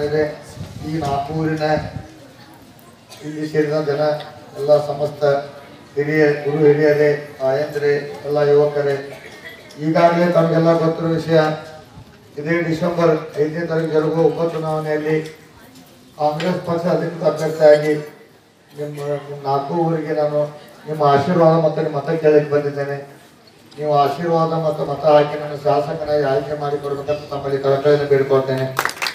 ಗಣ್ಯರೇ ಈ ನಾಲ್ಕೂರಿನ ಇಲ್ಲಿ ಸೇರಿದ ಜನ ಎಲ್ಲ ಸಮಸ್ತ ಹಿರಿಯ ಗುರು ಹಿರಿಯರೇ ತಾಯಂದ್ರೇ ಎಲ್ಲ ಯುವಕರೇ ಈಗಾಗಲೇ ತಮಗೆಲ್ಲ ಗೊತ್ತಿರೋ ವಿಷಯ ಇದೇ ಡಿಸೆಂಬರ್ ಐದನೇ ತಾರೀಕು ಜರುಗುವ ಉಪಚುನಾವಣೆಯಲ್ಲಿ ಕಾಂಗ್ರೆಸ್ ಪಕ್ಷ ಅಧಿಕೃತ ಅಭ್ಯರ್ಥಿಯಾಗಿ ನಿಮ್ಮ ನಿಮ್ಮ ನಾಲ್ಕು ಊರಿಗೆ ನಾನು ನಿಮ್ಮ ಆಶೀರ್ವಾದ ಮತ್ತು ನಿಮ್ಮ ಮತ ಕೇಳಕ್ಕೆ ಬಂದಿದ್ದೇನೆ ನೀವು ಆಶೀರ್ವಾದ ಮತ್ತು ಮತ ಹಾಕಿ ನನ್ನ ಶಾಸಕನಾಗಿ ಆಯ್ಕೆ ಮಾಡಿಕೊಡ್ಬೇಕಂತ ತಮ್ಮಲ್ಲಿ ಕಳಕಳಿಯನ್ನು ಬೇಡ್ಕೊಳ್ತೇನೆ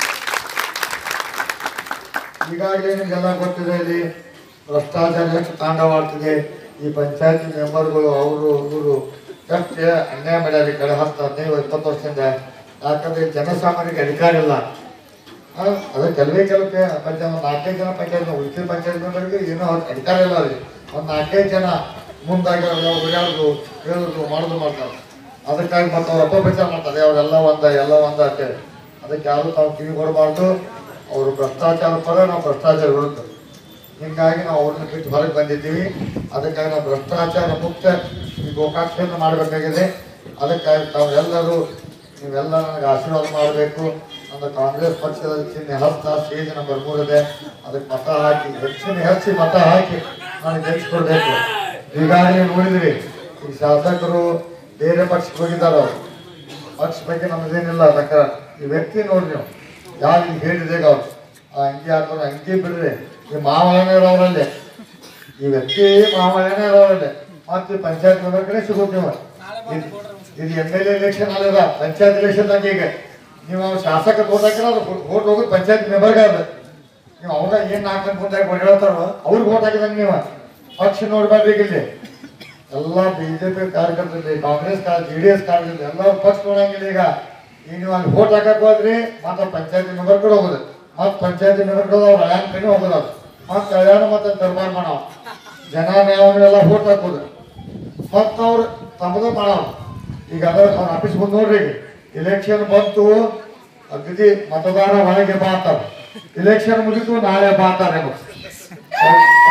ಈಗಾಗಲೇ ನಿಮಗೆಲ್ಲ ಗೊತ್ತಿದೆ ಇಲ್ಲಿ ಭ್ರಷ್ಟಾಚಾರ ಎಷ್ಟು ತಾಂಡವಾಡ್ತಿದೆ ಈ ಪಂಚಾಯತಿ ಮೆಂಬರ್ಗಳು ಅವರು ಇವರು ಎಷ್ಟು ಅನ್ಯಾಯ ಮಾಡ್ಯಾರ ಕಡೆ ಹತ್ತು ಹದಿನೈದು ಇಪ್ಪತ್ತು ವರ್ಷದಿಂದ ಯಾಕಂದ್ರೆ ಜನಸಾಮಾನ್ಯರಿಗೆ ಅಧಿಕಾರ ಇಲ್ಲ ಆ, ಅದು ಕೆಲವೇ ಕೆಲವಕ್ಕೆ ಪಂಚಾಯತ್ ಒಂದು ನಾಲ್ಕೈದು ಜನ ಪಂಚಾಯತ್ ಉಳಿದ ಪಂಚಾಯತ್ ಮೆಂಬರ್ಗೆ ಏನೋ ಅವ್ರಿಗೆ ಅಧಿಕಾರ ಇಲ್ಲ ಅವ್ರಿಗೆ ಒಂದು ನಾಲ್ಕೈದು ಜನ ಮುಂದಾಗಿ ಅವ್ರೆಲ್ಲ ಓಡಾಡೋದು ಹೇಳೋದು ಮಾಡೋದು ಮಾಡ್ತಾರೆ ಅದಕ್ಕಾಗಿ ಮತ್ತೆ ಅವ್ರ ಅಪಪ್ರಚಾರ ಮಾಡ್ತಾರೆ ಅವರೆಲ್ಲ ಒಂದ ಎಲ್ಲ ಒಂದ ಅಂತೇಳಿ ಅದಕ್ಕೆ ಯಾರು ತಾವು ಕಿವಿ ಕೊಡಬಾರ್ದು ಅವರು ಭ್ರಷ್ಟಾಚಾರ ಪರ ನಾವು ಭ್ರಷ್ಟಾಚಾರ ವಿರುದ್ಧ ಹಿಂಗಾಗಿ ನಾವು ಅವ್ರನ್ನ ಬಿಟ್ಟು ಹೊರಗೆ ಬಂದಿದ್ದೀವಿ ಅದಕ್ಕಾಗಿ ನಾವು ಭ್ರಷ್ಟಾಚಾರ ಮುಕ್ತ ಈ ಗೋಕಾಕ್ಷೆಯನ್ನು ಮಾಡಬೇಕಾಗಿದೆ ಅದಕ್ಕಾಗಿ ತಾವೆಲ್ಲರೂ ನೀವೆಲ್ಲ ನನಗೆ ಆಶೀರ್ವಾದ ಮಾಡಬೇಕು ನನ್ನ ಕಾಂಗ್ರೆಸ್ ಪಕ್ಷದ ಚಿಹ್ನೆ ಹಸ್ತ ಸ್ಟೇಜ್ ನಂಬರ್ ಮೂರಿದೆ ಅದಕ್ಕೆ ಮತ ಹಾಕಿ ಹೆಚ್ಚಿನ ಹೆಚ್ಚಿ ಮತ ಹಾಕಿ ನನಗೆ ಗೆಲ್ಲಿಸ್ಕೊಡ್ಬೇಕು ಈಗಾಗಲೇ ನೋಡಿದ್ರಿ ಈ ಶಾಸಕರು ಬೇರೆ ಪಕ್ಷಕ್ಕೆ ಹೋಗಿದ್ದಾರೆ ಅವರು ಪಕ್ಷ ಬಗ್ಗೆ ನಮ್ಮದೇನಿಲ್ಲ ಅದಕ್ಕೆ ಈ ವ್ಯಕ್ತಿ ನೋಡ್ರಿ ನೀವು ಯಾರು ಈಗ ಹೇಳಿದೆ ಈಗ ಅವ್ರು ಆ ಅಂಗಿ ಹಾಕೋರು ಅಂಗಿ ಬಿಡ್ರಿ ಈ ಮಾವನೇ ಇರೋರಲ್ಲೇ ಈ ವ್ಯಕ್ತಿ ಮಾವನೇ ಇರೋರಲ್ಲೇ ಮತ್ತೆ ಪಂಚಾಯತ್ ಮೆಂಬರ್ ಕಡೆ ಸಿಗುತ್ತೆ ನೀವು ಇದು- ಇದು ಎಮ್ ಎಲ್ ಎಲೆಕ್ಷನ್ ಅಲ್ಲದ ಪಂಚಾಯತ್ ಎಲೆಕ್ಷನ್ ಈಗ ನೀವು ಅವ್ರು ಶಾಸಕ ಓಟ್ ಹಾಕಿದ್ರೆ ಅದು ಓಟ್ ಹೋಗೋದು ಪಂಚಾಯತ್ ಮೆಂಬರ್ಗೆ ಅದ ನೀವು ಅವಾಗ ಏನ್ ನಾಲ್ಕು ಮುಂದೆ ಓಡಾಡ್ತಾರೋ ಅವ್ರಿಗೆ ಓಟ್ ಹಾಕಿದಂಗೆ ನೀವು ಪಕ್ಷ ನೋಡ್ಬೇಡ್ರಿ ಈಗ ಇಲ್ಲಿ ಎಲ್ಲ ಬಿಜೆಪಿ ಕಾರ್ಯಕರ್ತರಲ್ಲಿ ಕಾಂಗ್ರೆಸ್ ಜೆ ಡಿ ಎಸ್ ಕಾರ್ಯಕರ್ತರು ಎಲ್ಲ ಪಕ್ಷ ನೋಡಂಗಿಲ್ಲ ಈಗ ಈಗ ನೀವು ಅಲ್ಲಿ ವೋಟ್ ಹಾಕಕ್ ಹೋದ್ರಿ ಮತ್ತೆ ಪಂಚಾಯತಿ ಮೆಂಬರ್ ಕಡೆ ಹೋಗುದು ಮತ್ತೆ ಪಂಚಾಯತಿ ಮೆಂಬರ್ ಕಡೆ ಅವ್ರ ಹಳ್ಯಾನ್ ಕಡೆ ಹೋಗುದು ಅವ್ರು ಮತ್ತೆ ಕಲ್ಯಾಣ ಮತ್ತೆ ದರ್ಬಾರ್ ಮಾಡವ ಜನ ಎಲ್ಲ ವೋಟ್ ಹಾಕೋದು ಮತ್ತೆ ಅವ್ರು ತಮ್ಮದು ಮಾಡವ ಈಗ ಅದ ಅವ್ರ ಆಫೀಸ್ ಬಂದು ನೋಡ್ರಿ ಈಗ ಇಲೆಕ್ಷನ್ ಬಂತು ಅಗದಿ ಮತದಾರ ಒಳಗೆ ಬಾತಾರ ಇಲೆಕ್ಷನ್ ಮುಗಿತು ನಾಳೆ ಬಾತಾರೆ